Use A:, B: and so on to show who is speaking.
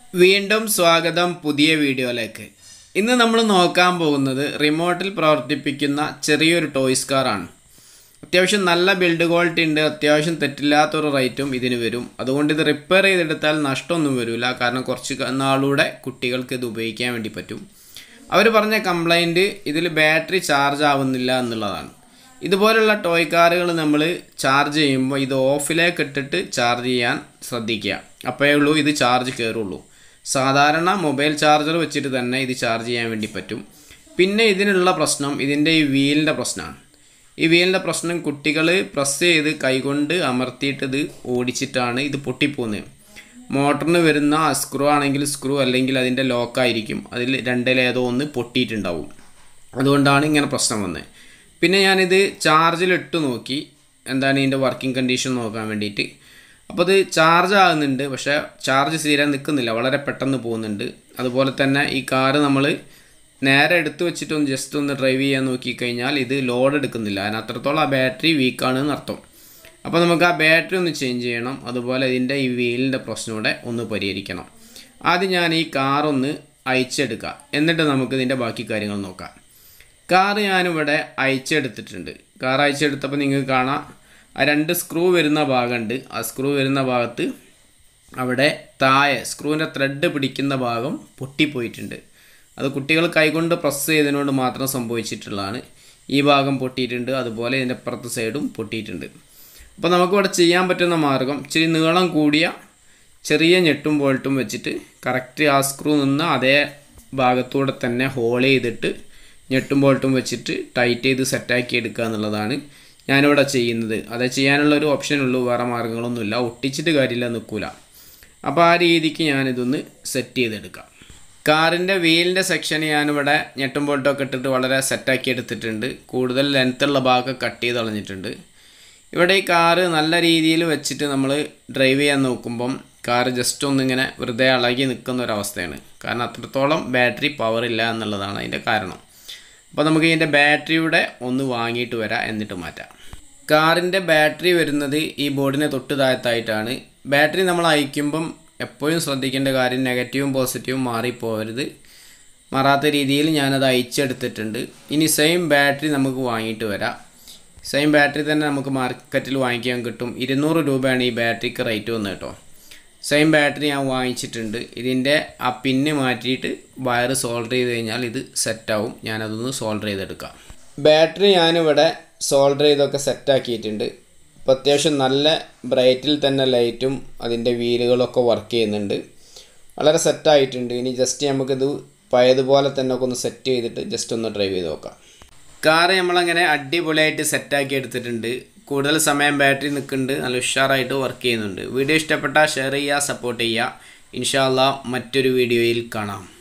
A: വീണ്ടും സ്വാഗതം പുതിയ വീഡിയോയിലേക്ക് ഇന്ന് നമ്മൾ നോക്കാൻ പോകുന്നത് റിമോട്ടിൽ പ്രവർത്തിപ്പിക്കുന്ന ചെറിയൊരു ടോയ്സ് കാറാണ് അത്യാവശ്യം നല്ല ബിൽഡ് ക്വാളിറ്റി ഉണ്ട് അത്യാവശ്യം തെറ്റില്ലാത്തൊരു റേറ്റും ഇതിന് വരും അതുകൊണ്ട് ഇത് റിപ്പയർ ചെയ്തെടുത്താൽ നഷ്ടമൊന്നും വരില്ല കാരണം കുറച്ച് ക- നാളൂടെ കുട്ടികൾക്ക് ഇത് ഉപയോഗിക്കാൻ വേണ്ടി പറ്റും അവർ പറഞ്ഞ കംപ്ലൈൻറ്റ് ഇതിൽ ബാറ്ററി ചാർജ് ആവുന്നില്ല എന്നുള്ളതാണ് ഇതുപോലുള്ള ടോയ് കാറുകൾ നമ്മൾ ചാർജ് ചെയ്യുമ്പോൾ ഇത് ഓഫിലേക്ക് ഇട്ടിട്ട് ചാർജ് ചെയ്യാൻ ശ്രദ്ധിക്കുക അപ്പോഴേ ഉള്ളൂ ഇത് ചാർജ് കയറുള്ളൂ സാധാരണ മൊബൈൽ ചാർജർ വെച്ചിട്ട് തന്നെ ഇത് ചാർജ് ചെയ്യാൻ വേണ്ടി പറ്റും പിന്നെ ഇതിനുള്ള പ്രശ്നം ഇതിൻ്റെ ഈ വീലിൻ്റെ പ്രശ്നമാണ് ഈ വീലിൻ്റെ പ്രശ്നം കുട്ടികൾ പ്രസ് ചെയ്ത് കൈകൊണ്ട് അമർത്തിയിട്ട് ഇത് ഓടിച്ചിട്ടാണ് ഇത് പൊട്ടിപ്പോകുന്നത് മോട്ടറിന് വരുന്ന സ്ക്രൂ ആണെങ്കിൽ സ്ക്രൂ അല്ലെങ്കിൽ അതിൻ്റെ ലോക്കായിരിക്കും അതിൽ രണ്ടിലേതോ ഒന്ന് പൊട്ടിയിട്ടുണ്ടാവും അതുകൊണ്ടാണ് ഇങ്ങനെ പ്രശ്നം വന്നത് പിന്നെ ഞാനിത് ചാർജിലിട്ട് നോക്കി എന്താണ് ഇതിൻ്റെ വർക്കിംഗ് കണ്ടീഷൻ നോക്കാൻ വേണ്ടിയിട്ട് അപ്പോൾ ഇത് ചാർജ് ആകുന്നുണ്ട് പക്ഷേ ചാർജ് തീരാൻ നിൽക്കുന്നില്ല വളരെ പെട്ടെന്ന് പോകുന്നുണ്ട് അതുപോലെ തന്നെ ഈ കാറ് നമ്മൾ നേരെ എടുത്തു വെച്ചിട്ട് ഒന്ന് ജസ്റ്റ് ഒന്ന് ഡ്രൈവ് ചെയ്യാൻ നോക്കിക്കഴിഞ്ഞാൽ ഇത് ലോഡ് എടുക്കുന്നില്ല അതിന് അത്രത്തോളം ആ ബാറ്ററി വീക്കാണ് എന്നർത്ഥം അപ്പോൾ നമുക്ക് ആ ബാറ്ററി ഒന്ന് ചേഞ്ച് ചെയ്യണം അതുപോലെ ഇതിൻ്റെ ഈ വീലിൻ്റെ പ്രശ്നം കൂടെ ഒന്ന് പരിഹരിക്കണം ആദ്യം ഞാൻ ഈ കാറൊന്ന് അയച്ചെടുക്കാം എന്നിട്ട് നമുക്ക് ഇതിൻ്റെ ബാക്കി കാര്യങ്ങൾ നോക്കാം കാറ് ഞാനിവിടെ അയച്ചെടുത്തിട്ടുണ്ട് കാർ അയച്ചെടുത്തപ്പോൾ നിങ്ങൾക്ക് കാണാം ആ രണ്ട് സ്ക്രൂ വരുന്ന ഭാഗമുണ്ട് ആ സ്ക്രൂ വരുന്ന ഭാഗത്ത് അവിടെ താഴെ സ്ക്രൂവിൻ്റെ ത്രെഡ് പിടിക്കുന്ന ഭാഗം പൊട്ടിപ്പോയിട്ടുണ്ട് അത് കുട്ടികൾ കൈകൊണ്ട് പ്രസ് ചെയ്തതിനോട് മാത്രം സംഭവിച്ചിട്ടുള്ളതാണ് ഈ ഭാഗം പൊട്ടിയിട്ടുണ്ട് അതുപോലെ ഇതിൻ്റെ അപ്പുറത്തെ സൈഡും പൊട്ടിയിട്ടുണ്ട് അപ്പോൾ നമുക്കിവിടെ ചെയ്യാൻ പറ്റുന്ന മാർഗം ഇച്ചിരി നീളം കൂടിയ ചെറിയ ഞെട്ടും ബോൾട്ടും വെച്ചിട്ട് കറക്റ്റ് ആ സ്ക്രൂ നിന്ന് അതേ ഭാഗത്തൂടെ തന്നെ ഹോൾ ചെയ്തിട്ട് ഞെട്ടും ബോൾട്ടും വെച്ചിട്ട് ടൈറ്റ് ചെയ്ത് സെറ്റാക്കി എടുക്കുക എന്നുള്ളതാണ് ഞാനിവിടെ ചെയ്യുന്നത് അത് ചെയ്യാനുള്ള ഒരു ഓപ്ഷൻ ഉള്ളൂ വേറെ മാർഗ്ഗങ്ങളൊന്നുമില്ല ഒട്ടിച്ചിട്ട് കാര്യമില്ല നിൽക്കില്ല അപ്പോൾ ആ രീതിക്ക് ഞാനിതൊന്ന് സെറ്റ് ചെയ്തെടുക്കാം കാറിൻ്റെ വീലിൻ്റെ സെക്ഷൻ ഞാനിവിടെ ഞെട്ടും ബോൾട്ടൊക്കെ ഇട്ടിട്ട് വളരെ സെറ്റാക്കി എടുത്തിട്ടുണ്ട് കൂടുതൽ ലെങ്ത്തുള്ള ഭാഗം കട്ട് ചെയ്ത് കളഞ്ഞിട്ടുണ്ട് ഇവിടെ ഈ കാറ് നല്ല രീതിയിൽ വെച്ചിട്ട് നമ്മൾ ഡ്രൈവ് ചെയ്യാൻ നോക്കുമ്പം കാറ് ജസ്റ്റ് ഒന്നിങ്ങനെ വെറുതെ ഇളകി നിൽക്കുന്ന ഒരവസ്ഥയാണ് കാരണം അത്രത്തോളം ബാറ്ററി പവർ ഇല്ല എന്നുള്ളതാണ് അതിൻ്റെ കാരണം അപ്പോൾ നമുക്ക് ഇതിൻ്റെ ബാറ്ററിയുടെ ഒന്ന് വാങ്ങിയിട്ട് വരാം എന്നിട്ട് മാറ്റാം കാറിൻ്റെ ബാറ്ററി വരുന്നത് ഈ ബോർഡിനെ തൊട്ട് താഴത്തായിട്ടാണ് ബാറ്ററി നമ്മൾ അയക്കുമ്പം എപ്പോഴും ശ്രദ്ധിക്കേണ്ട കാര്യം നെഗറ്റീവും പോസിറ്റീവും മാറിപ്പോകരുത് മാറാത്ത രീതിയിൽ ഞാനത് അയച്ചെടുത്തിട്ടുണ്ട് ഇനി സെയിം ബാറ്ററി നമുക്ക് വാങ്ങിയിട്ട് വരാം സെയിം ബാറ്ററി തന്നെ നമുക്ക് മാർക്കറ്റിൽ വാങ്ങിക്കാൻ കിട്ടും ഇരുന്നൂറ് രൂപയാണ് ഈ ബാറ്ററിക്ക് റേറ്റ് വന്നത് കേട്ടോ സെയിം ബാറ്ററി ഞാൻ വാങ്ങിച്ചിട്ടുണ്ട് ഇതിൻ്റെ ആ പിന്ന് മാറ്റിയിട്ട് വയർ സോൾഡർ ചെയ്ത് കഴിഞ്ഞാൽ ഇത് സെറ്റാവും ഞാനതൊന്ന് സോൾഡർ ചെയ്തെടുക്കാം ബാറ്ററി ഞാനിവിടെ സോൾഡർ ചെയ്തൊക്കെ സെറ്റാക്കിയിട്ടുണ്ട് ഇപ്പോൾ അത്യാവശ്യം നല്ല ബ്രൈറ്റിൽ തന്നെ ലൈറ്റും അതിൻ്റെ വീലുകളൊക്കെ വർക്ക് ചെയ്യുന്നുണ്ട് വളരെ സെറ്റായിട്ടുണ്ട് ഇനി ജസ്റ്റ് നമുക്കിത് പഴയതുപോലെ തന്നെ ഒക്കെ ഒന്ന് സെറ്റ് ചെയ്തിട്ട് ജസ്റ്റ് ഒന്ന് ഡ്രൈവ് ചെയ്ത് നോക്കാം കാറ് നമ്മളങ്ങനെ അടിപൊളിയായിട്ട് സെറ്റാക്കി എടുത്തിട്ടുണ്ട് കൂടുതൽ സമയം ബാറ്ററി നിൽക്കുന്നുണ്ട് നല്ല ഉഷാറായിട്ട് വർക്ക് ചെയ്യുന്നുണ്ട് വീഡിയോ ഇഷ്ടപ്പെട്ടാൽ ഷെയർ ചെയ്യുക സപ്പോർട്ട് ചെയ്യുക ഇൻഷാല്ല മറ്റൊരു വീഡിയോയിൽ കാണാം